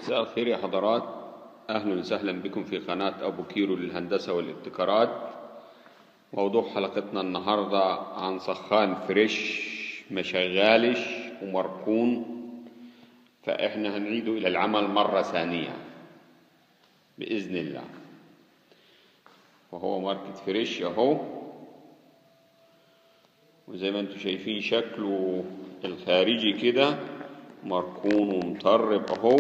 مساء الخير يا حضرات أهلا وسهلا بكم في قناة أبو كيرو للهندسة والابتكارات موضوع حلقتنا النهاردة عن سخان فريش مشغالش ومركون فإحنا هنعيده إلى العمل مرة ثانية بإذن الله وهو ماركة فريش أهو وزي ما انتم شايفين شكله الخارجي كده مركون ومطرب اهو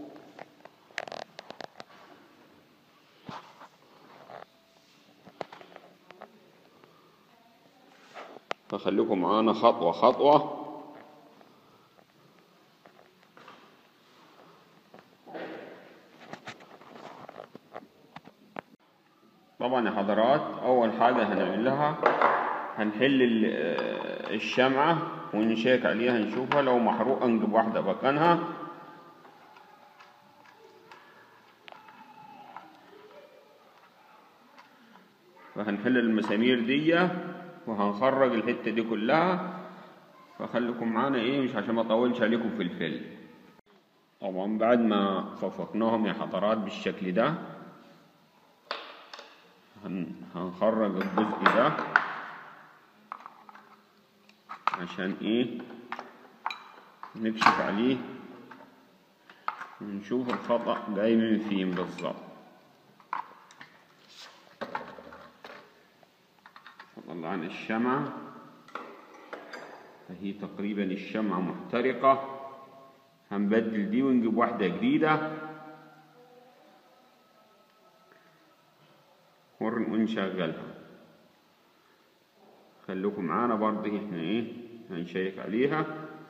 فخليكم معانا خطوة خطوة طبعا يا حضرات أول حاجة هنعمل لها هنحل ال- الشمعة ونشيك عليها نشوفها لو محروقة نجيب واحدة مكانها فهنحل المسامير دي وهنخرج الحتة دي كلها فخليكم معانا ايه مش عشان ما اطولش عليكم في الفيلم طبعا بعد ما صفقناهم يا حضرات بالشكل ده هن- هنخرج الجزء ده عشان ايه نكشف عليه ونشوف الخطأ جاي من فين بالظبط طلعنا الشمعة فهي تقريبا الشمعة محترقة هنبدل دي ونجيب واحدة جديدة ون- ونشغلها خليكم معانا برضه احنا ايه هنشيك عليها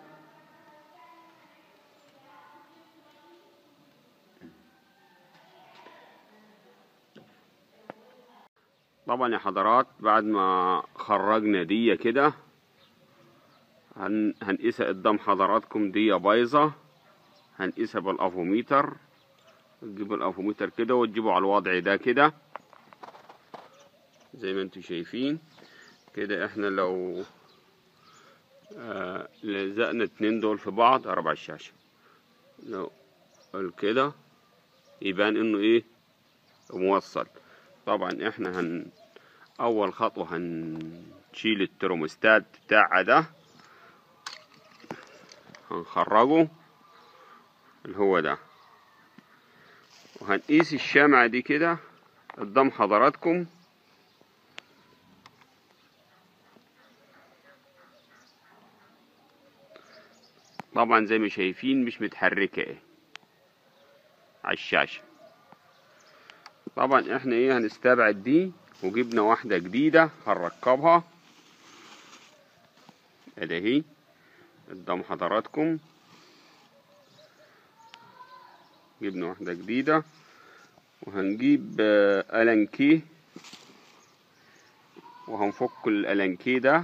طبعا يا حضرات بعد ما خرجنا دي كده هن... هنقيسها قدام حضراتكم دي بايظة هنقيسها بالافوميتر تجيبوا الافوميتر كده وتجيبوا على الوضع ده كده زي ما انتم شايفين كده احنا لو آه لزقنا اتنين دول في بعض اربع الشاشة لو قال كده يبان انه ايه موصل طبعا احنا هن اول خطوة هنشيل الترموستات بتاع ده هنخرجه اللي هو ده وهنقيس الشمعة دي كده قدام حضراتكم طبعا زي ما شايفين مش متحركة ايه على الشاشة طبعا احنا ايه هنستبعد دي وجبنا واحدة جديدة هنركبها ادي اهي قدام حضراتكم جبنا واحدة جديدة وهنجيب آه، ألانكي وهنفك الألانكي ده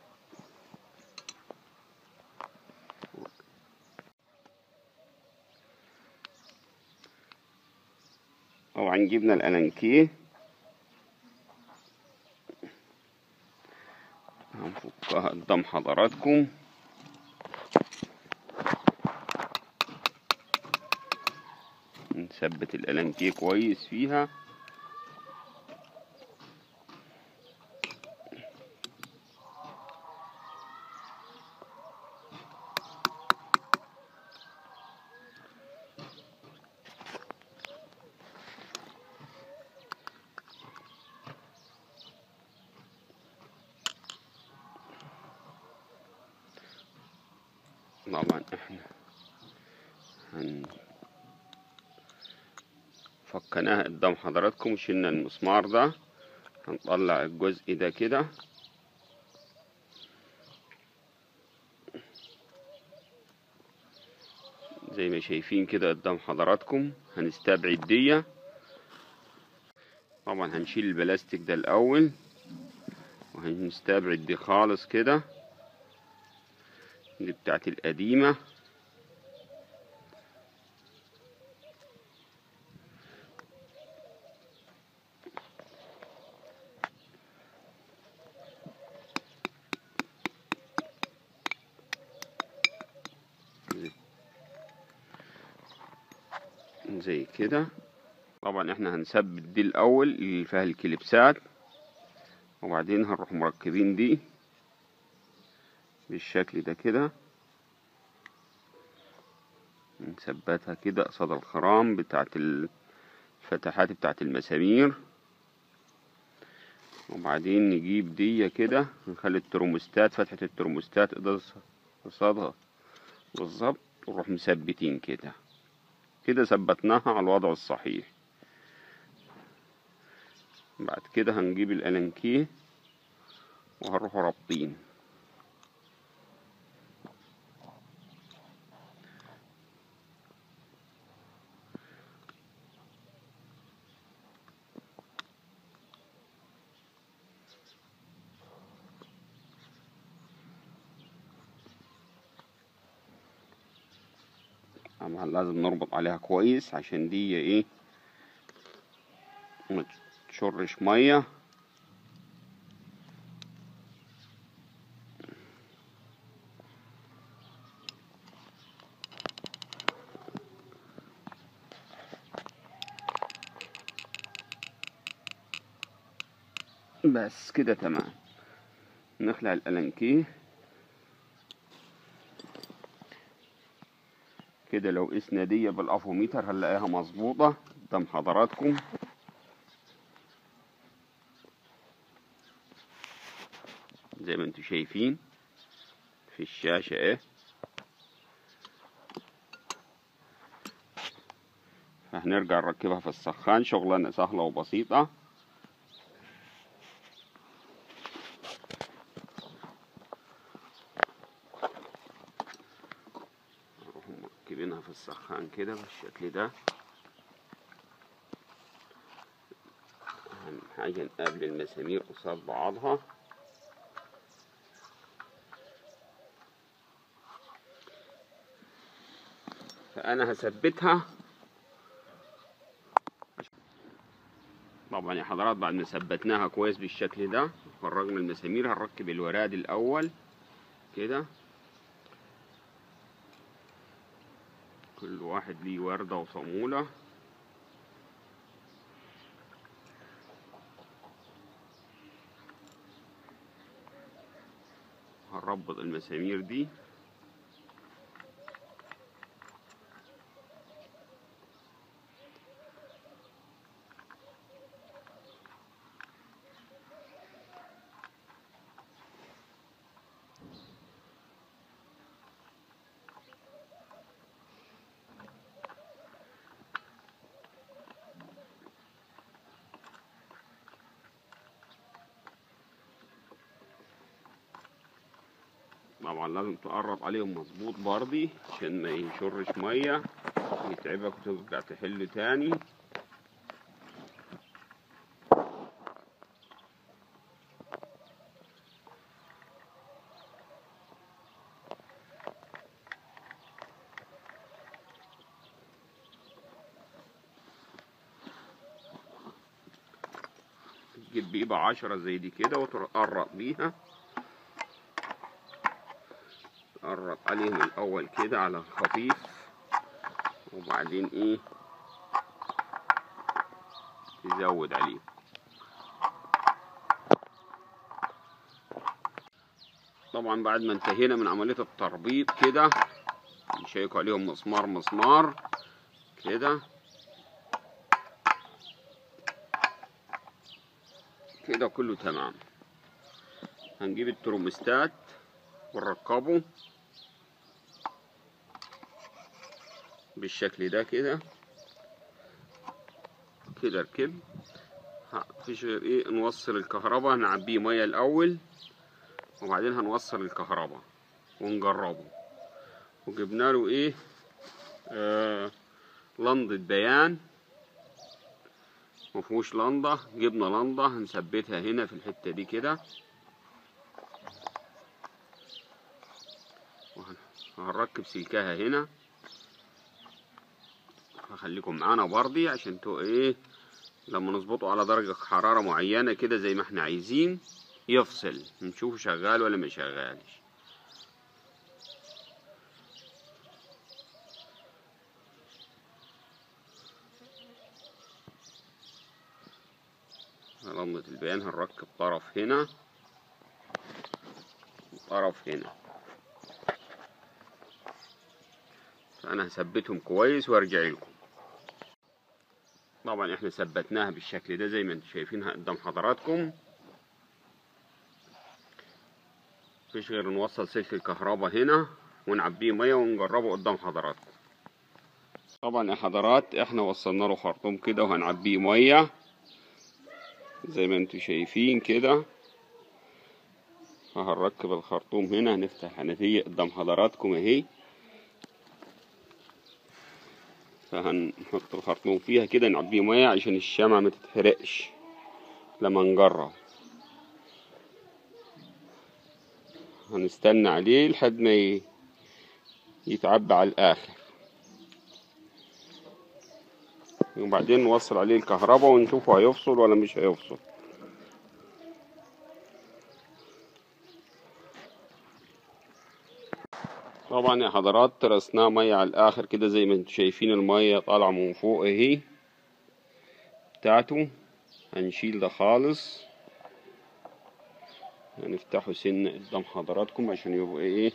طبعا جبنا الألانكيه هنفكها قدام حضراتكم نثبت الألانكيه كويس فيها طبعا احنا هن فكناها قدام حضراتكم وشلنا المسمار ده هنطلع الجزء ده كده زي ما شايفين كده قدام حضراتكم هنستبعد دي طبعا هنشيل البلاستيك ده الاول وهنستبعد دي خالص كده دي بتاعت القديمة زي كده طبعا احنا هنثبت دي الاول اللي فيها الكليبسات وبعدين هنروح مركبين دي بالشكل ده كده نثبتها كده قصاد الخرام بتاعت الفتحات بتاعت المسامير وبعدين نجيب دي كده نخلي الترموستات فتحة الترموستات قصادها بالظبط ونروح مثبتين كده كده ثبتناها على الوضع الصحيح بعد كده هنجيب الألانكيه وهنروح رابطين طبعا لازم نربط عليها كويس عشان دي ايه ما تشرش ميه بس كده تمام نخلع الألانكيه كده لو قسنا دي بالافوميتر هنلاقيها مظبوطة قدام حضراتكم زي ما انتم شايفين في الشاشة ايه هنرجع نركبها في السخان شغلانة سهلة وبسيطة نروح مركبينها في السخان كده بالشكل ده أهم حاجة نقابل المسامير قصاد بعضها فأنا هثبتها طبعا يا حضرات بعد ما ثبتناها كويس بالشكل ده فرغنا المسامير هنركب الوراد الأول كده كل واحد ليه وردة وصامولة هنربط المسامير دي طبعا لازم تقرب عليهم مظبوط برضي عشان ما يشرش ميه يتعبك وترجع تحل تاني تجيب بيبة عشرة زي دي كده وتقرب بيها تقرب عليهم الأول كده على خفيف وبعدين إيه تزود عليهم طبعا بعد ما انتهينا من عملية التربيط كده نشيكوا عليهم مسمار مسمار كده كده كله تمام هنجيب الترمستات ونركبه بالشكل ده كده كده ركب مفيش غير ايه نوصل الكهرباء نعبيه ميه الاول وبعدين هنوصل الكهرباء ونجربه وجبنا له ايه آه لندة بيان مفهوش لندة جبنا لندة هنثبتها هنا في الحتة دي كده وهنركب سلكها هنا هخليكم معانا برضي عشان تو ايه لما نظبطه على درجة حرارة معينة كده زي ما احنا عايزين يفصل نشوفه شغال ولا ما شغالش لمبة البيان هنركب طرف هنا وطرف هنا فأنا هثبتهم كويس وارجع لكم طبعا احنا ثبتناها بالشكل ده زي ما انتم شايفينها قدام حضراتكم مفيش غير نوصل سلك الكهرباء هنا ونعبيه ميه ونجربه قدام حضراتكم طبعا يا حضرات احنا وصلنا له خرطوم كده وهنعبيه ميه زي ما انتم شايفين كده هنركب الخرطوم هنا هنفتح حنفية قدام حضراتكم اهي فهنحط الخرطوم فيها كده نعبيه ميه عشان الشمعة ما تتحرقش لما نجرب هنستنى عليه لحد ما ي- يتعبى على الآخر وبعدين نوصل عليه الكهرباء ونشوفه هيفصل ولا مش هيفصل طبعا يا حضرات ترسناه مية على الآخر كده زي ما انتم شايفين المية طالعة من فوق اهي بتاعته هنشيل ده خالص هنفتحه سن قدام حضراتكم عشان يبقى ايه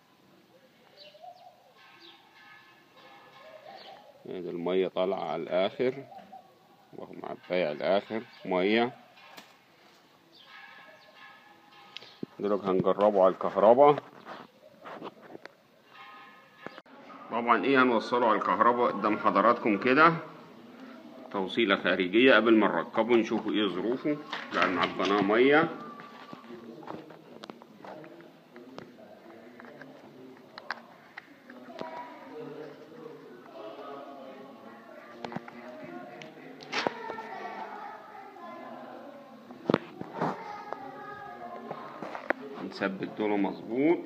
هذا المية طالعة على الآخر وهو معباية على الآخر مية دلوقتي هنجربه على الكهرباء طبعا ايه هنوصله على الكهرباء قدام حضراتكم كده توصيلة خارجية قبل ما نركبه نشوفوا ايه ظروفه بعد ما عبناه مية نثبت دول مظبوط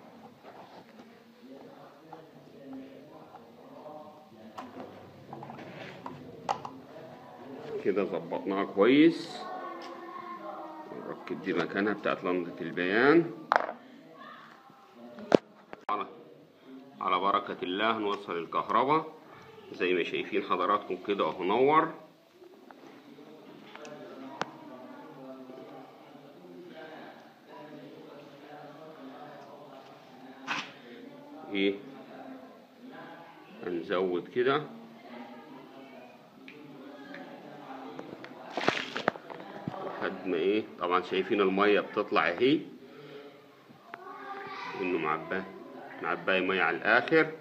كده ظبطناها كويس نركب دي مكانها بتاعت لمضة البيان على على بركة الله نوصل الكهرباء زي ما شايفين حضراتكم كده اهو نور ايه هنزود كده لحد ما ايه طبعا شايفين المية بتطلع اهي انه معباه معباية مية على الاخر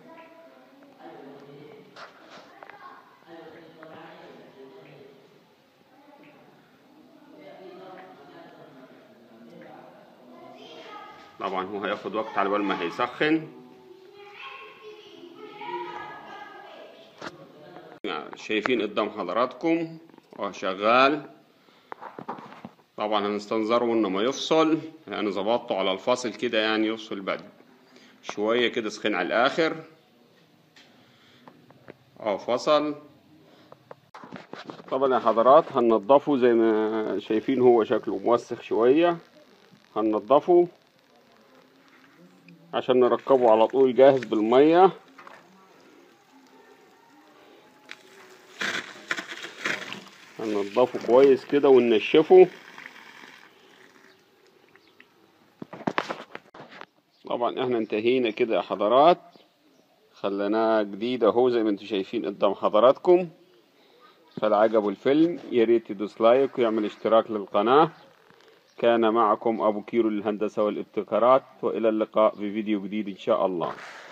طبعا هو هياخد وقت على بال ما هيسخن شايفين قدام حضراتكم وهو شغال طبعا هنستنظره انه ما يفصل يعني ظبطته على الفاصل كده يعني يفصل بعد شوية كده سخن على الاخر اه فصل طبعا يا حضرات هننضفه زي ما شايفين هو شكله موسخ شوية هننضفه عشان نركبه على طول جاهز بالمية هننضفه كويس كده وننشفه طبعا احنا انتهينا كده يا حضرات خليناه جديد اهو زي ما انتم شايفين قدام حضراتكم فالعجبوا الفيلم يا ريت يدوس لايك ويعمل اشتراك للقناة كان معكم ابو كيرو للهندسة والابتكارات والى اللقاء في فيديو جديد ان شاء الله